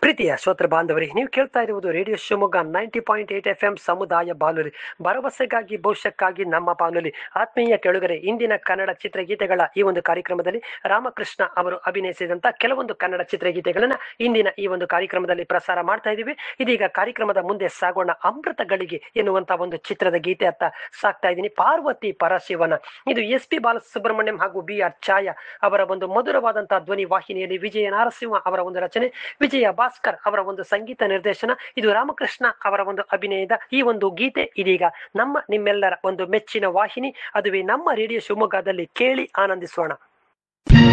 ಪ್ರೀತಿಯ ಶ್ರೋತೃ ಬಾಂಧವರೇ ನೀವು ಕೇಳ್ತಾ ಇರುವುದು radio Shivamogga ninety point eight F M ಸಮುದಾಯ ಬಾನುಲಿ ಭರವಸೆಗಾಗಿ ಭವಿಷ್ಯಕ್ಕಾಗಿ ನಮ್ಮ ಬಾನುಲಿ ಆತ್ಮೀಯ ಕೆಳುಗರೆ ಇಂದಿನ ಕನ್ನಡ ಚಿತ್ರಗೀತೆಗಳ ಈ ಒಂದು ಕಾರ್ಯಕ್ರಮದಲ್ಲಿ ರಾಮಕೃಷ್ಣ ಅವರು ಅಭಿನಯಿಸಿದಂತ ಕೆಲವೊಂದು ಕನ್ನಡ ಚಿತ್ರಗೀತೆಗಳನ್ನ ಇಂದಿನ ಈ ಒಂದು ಕಾರ್ಯಕ್ರಮದಲ್ಲಿ ಪ್ರಸಾರ ಮಾಡ್ತಾ ಇದ್ದೀವಿ ಇದೀಗ ಕಾರ್ಯಕ್ರಮದ ಮುಂದೆ ಸಾಗೋಣ ಅಮೃತ ಗಳಿಗೆ ಎನ್ನುವಂತ ಒಂದು ಚಿತ್ರದ ಗೀತೆ ಅತ್ತ ಸಾಕ್ತಾ ಇದ್ದೀನಿ ಪಾರ್ವತಿ ಪರಶಿವನ ಇದು ಎಸ್ ಪಿ ಬಾಲಸುಬ್ರಹ್ಮಣ್ಯಂ ಹಾಗೂ ಬಿ ಆರ್ ಛಾಯಾ ಅವರ ಒಂದು ಮಧುರವಾದಂತಹ ಧ್ವನಿ ವಾಹಿನಿಯಲ್ಲಿ ವಿಜಯ ನರಸಿಂಹ ಅವರ ಒಂದು ರಚನೆ ವಿಜಯ ಭಾಸ್ಕರ್ ಅವರ ಒಂದು ಸಂಗೀತ ನಿರ್ದೇಶನ ಇದು ರಾಮಕೃಷ್ಣ ಅವರ ಒಂದು ಅಭಿನಯದ ಈ ಒಂದು ಗೀತೆ ಇದೀಗ ನಮ್ಮ ನಿಮ್ಮೆಲ್ಲರ ಒಂದು ಮೆಚ್ಚಿನ ವಾಹಿನಿ ಅದುವೇ ನಮ್ಮ ರೇಡಿಯೋ ಶಿವಮೊಗ್ಗದಲ್ಲಿ ಕೇಳಿ ಆನಂದಿಸೋಣ